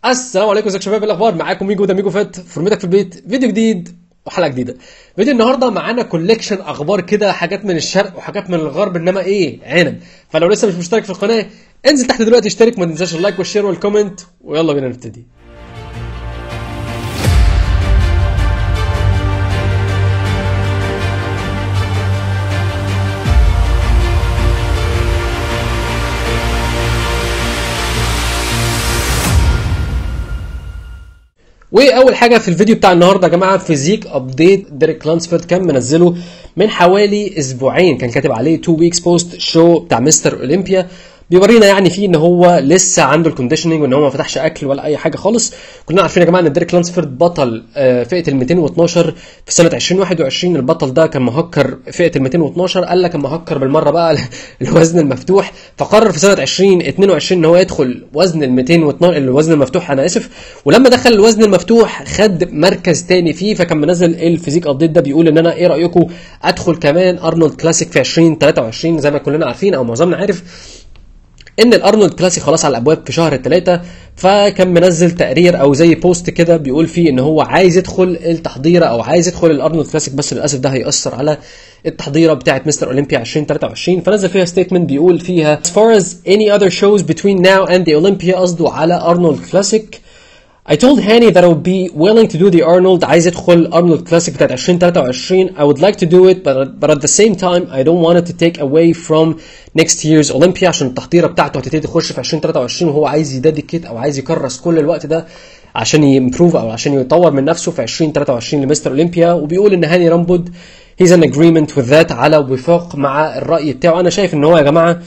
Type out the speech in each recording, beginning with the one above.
السلام عليكم ازيكم يا شباب إيه الاخبار معاكم ميجو ده ميجو فات فورمتك في البيت فيديو جديد وحلقه جديده فيديو النهارده معانا كوليكشن اخبار كده حاجات من الشرق وحاجات من الغرب انما ايه عنب فلو لسه مش مشترك في القناه انزل تحت دلوقتي اشترك ما تنساش اللايك والشير والكومنت ويلا بينا نبتدي واول حاجه في الفيديو بتاع النهارده يا جماعه فيزيك ابديت ديريك لانسفورد كان منزله من حوالي اسبوعين كان كاتب عليه 2 ويكس بوست شو بتاع مستر اولمبيا بيورينا يعني فيه ان هو لسه عنده الكونديشننج وان هو ما فتحش اكل ولا اي حاجه خالص كلنا عارفين يا جماعه ان ديريك لانسفورد بطل آه، فئه ال 212 في سنه 2021 البطل ده كان مهكر فئه ال 212 قال لك اما هكر بالمره بقى الوزن المفتوح فقرر في سنه 2022 ان هو يدخل وزن ال 212 الوزن المفتوح انا اسف ولما دخل الوزن المفتوح خد مركز تاني فيه فكان منزل الفيزيك ابديت ده بيقول ان انا ايه رايكم ادخل كمان ارنولد كلاسيك في 2023 زي ما كلنا عارفين او معظمنا عارف ان الارنولد كلاسيك خلاص على الابواب في شهر الثلاثة فكان منزل تقرير او زي بوست كده بيقول فيه ان هو عايز يدخل التحضيره او عايز يدخل الارنولد كلاسيك بس للاسف ده هيأثر على التحضيره بتاعه مستر اولمبيا 2023 فنزل فيها ستيتمنت بيقول فيها as far as any other shows between now and the Olympia قصده على ارنولد كلاسيك I told Hani that I would be willing to do the Arnold عايز يدخل Arnold Classic بتاعت 2023 I would like to do it but, but at the same time I don't want it to take away from next year's Olympia عشان التحضيرة بتاعته هتبتدي تخش في 2023 وهو عايز يديديكيت او عايز يكرس كل الوقت ده عشان يمبروف او عشان يطور من نفسه في 2023 لمستر اولمبيا وبيقول ان هاني رامبود he's an agreement with that على وفاق مع الرأي بتاعه انا شايف ان هو يا جماعة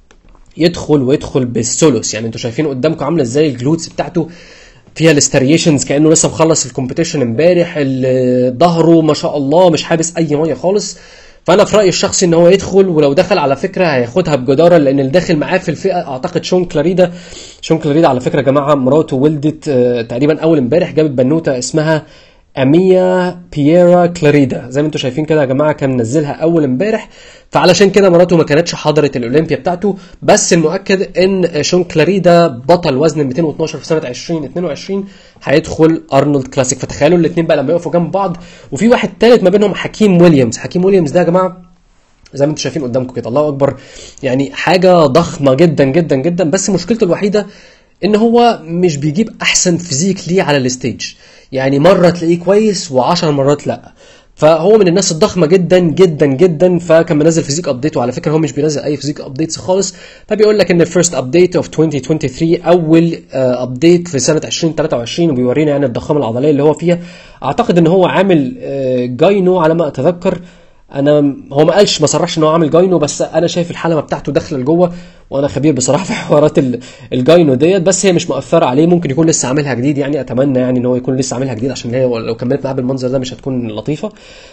يدخل ويدخل بالسولوس يعني انتوا شايفين قدامكم عامله ازاي الجلوتس بتاعته فيها الستريشنز كانه لسه مخلص الكومبيتيشن امبارح ال- ظهره ما شاء الله مش حابس اي ميه خالص فانا في رايي الشخصي ان هو يدخل ولو دخل على فكره هياخدها بجداره لان اللي داخل معاه في الفئه اعتقد شون كلاريدا شون كلاريدا على فكره يا جماعه مراته ولدت آه، تقريبا اول امبارح جابت بنوته اسمها اميا بييرا كلاريدا زي ما انتم شايفين كده يا جماعه كان منزلها اول امبارح فعلشان كده مراته ما كانتش حضرت الاولمبيا بتاعته بس المؤكد ان شون كلاريدا بطل وزن ال 212 في سنه 2022 هيدخل ارنولد كلاسيك فتخيلوا الاثنين بقى لما يقفوا جنب بعض وفي واحد ثالث ما بينهم حكيم ويليامز حكيم ويليامز ده يا جماعه زي ما انتم شايفين قدامكم كده الله اكبر يعني حاجه ضخمه جدا جدا جدا بس مشكلته الوحيده ان هو مش بيجيب احسن فيزيك ليه على الستيج يعني مره تلاقيه كويس و10 مرات لا فهو من الناس الضخمه جدا جدا جدا فكان منزل فيزيك ابديت وعلى فكره هو مش بينزل اي فيزيك ابديتس خالص فبيقول لك ان الفيرست ابديت اوف 2023 اول ابديت في سنه 2023 وبيورينا يعني الضخامه العضليه اللي هو فيها اعتقد ان هو عامل آه، جاينو على ما اتذكر انا هو ما قالش ما صرحش ان هو عامل جاينو بس انا شايف الحلمه بتاعته داخله لجوه وانا خبير بصراحه في حوارات ال- الجاينو ديت بس هي مش مؤثره عليه ممكن يكون لسه عاملها جديد يعني اتمنى يعني ان هو يكون لسه عاملها جديد عشان هي لو كملت معاه بالمنظر ده مش هتكون لطيفه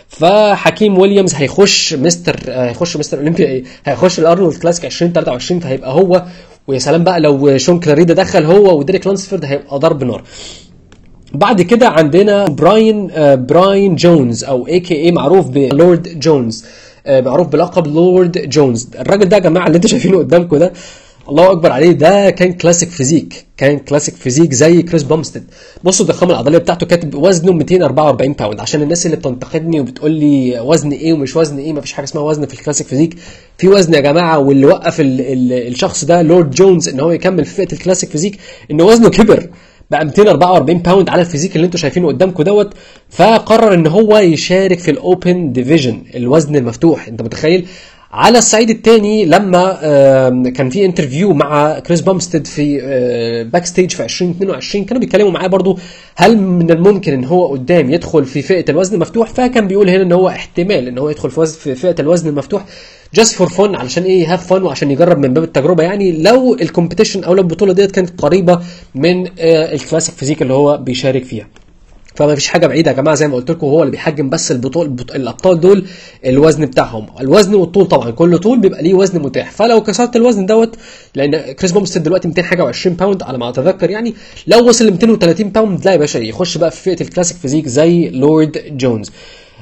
فحكيم ويليامز هيخش مستر آه، هيخش مستر اولمبيا ايه هيخش الارنولد كلاسيك 2023 فهيبقى هو ويا سلام بقى لو شون كلاريدا دخل هو وديريك لانسفورد هيبقى ضرب نار بعد كده عندنا براين آه، براين جونز او اي كي اي معروف بلورد جونز آه، معروف بلقب لورد جونز الراجل ده يا جماعه اللي انتوا شايفينه قدامكم ده الله اكبر عليه ده كان كلاسيك فيزيك كان كلاسيك فيزيك زي كريس بامستد بصوا الضخامه العضليه بتاعته كاتب وزنه 244 باوند عشان الناس اللي بتنتقدني وبتقول لي وزن ايه ومش وزن ايه مفيش حاجه اسمها وزن في الكلاسيك فيزيك في وزن يا جماعه واللي وقف ال ال الشخص ده لورد جونز ان هو يكمل في فئه الكلاسيك فيزيك ان وزنه كبر بقى 244 باوند على الفيزيك اللي انتوا شايفينه قدامكم دوت فقرر ان هو يشارك في الاوبن ديفيجن الوزن المفتوح انت متخيل على الصعيد الثاني لما آم، كان في انترفيو مع كريس بامستد في باك ستيج في 2022 كانوا بيتكلموا معاه برضو هل من الممكن ان هو قدام يدخل في فئه الوزن المفتوح فكان بيقول هنا ان هو احتمال ان هو يدخل في وزن في فئه الوزن المفتوح جاست فور فن علشان ايه هاف فن وعشان يجرب من باب التجربه يعني لو الكومبيتيشن او لو البطوله ديت كانت قريبه من آه، الكلاسيك فيزيك اللي هو بيشارك فيها فما فيش حاجه بعيده يا جماعه زي ما قلت لكم هو اللي بيحجم بس البطول البط... الابطال دول الوزن بتاعهم الوزن والطول طبعا كل طول بيبقى ليه وزن متاح فلو كسرت الوزن دوت لان كريس بومستد دلوقتي 200 حاجه و20 باوند على ما اتذكر يعني لو وصل ل 230 باوند لا يا باشا يخش بقى في فئه الكلاسيك فيزيك زي لورد جونز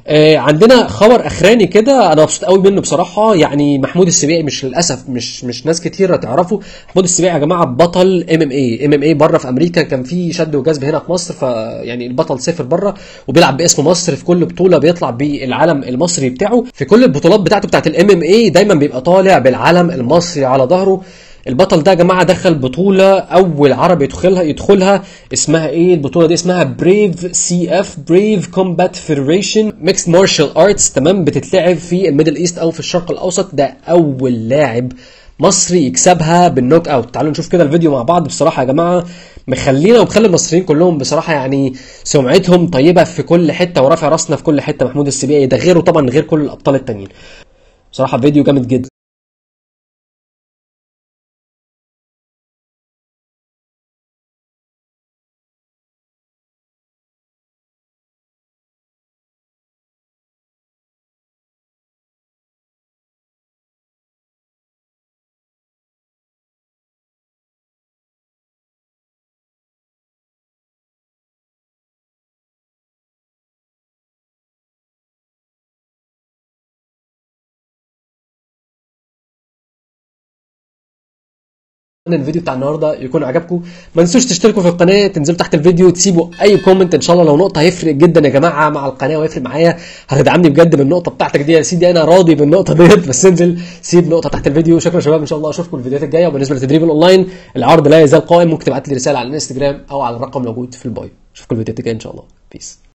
آه، عندنا خبر اخراني كده انا مبسوط قوي منه بصراحه يعني محمود السبيعي مش للاسف مش مش ناس كتير تعرفه محمود السبيعي يا جماعه بطل ام ام اي ام ام اي بره في امريكا كان في شد وجذب هنا في مصر فيعني البطل سافر بره وبيلعب باسم مصر في كل بطوله بيطلع بالعلم المصري بتاعه في كل البطولات بتاعته بتاعت الام ام اي دايما بيبقى طالع بالعلم المصري على ظهره البطل ده يا جماعه دخل بطوله اول عربي يدخلها يدخلها اسمها ايه البطوله دي اسمها بريف سي اف بريف كومبات فيدريشن ميكس مارشال ارتس تمام بتتلعب في الميدل ايست او في الشرق الاوسط ده اول لاعب مصري يكسبها بالنوك اوت تعالوا نشوف كده الفيديو مع بعض بصراحه يا جماعه مخلينا ومخلي المصريين كلهم بصراحه يعني سمعتهم طيبه في كل حته ورافع راسنا في كل حته محمود السبيعي ده غيره طبعا غير كل الابطال التانيين بصراحه فيديو جامد جدا اتمنى الفيديو بتاع النهارده يكون عجبكم ما تنسوش تشتركوا في القناه تنزلوا تحت الفيديو تسيبوا اي كومنت ان شاء الله لو نقطه هيفرق جدا يا جماعه مع القناه وهيفرق معايا هتدعمني بجد بالنقطه بتاعتك دي يا سيدي انا راضي بالنقطه ديت بس انزل سيب نقطه تحت الفيديو شكرا يا شباب ان شاء الله اشوفكم الفيديوهات الجايه وبالنسبه للتدريب الاونلاين العرض لا يزال قائم ممكن تبعت لي رساله على الانستجرام او على الرقم موجود في البايو اشوفكم الفيديوهات الجايه ان شاء الله بيس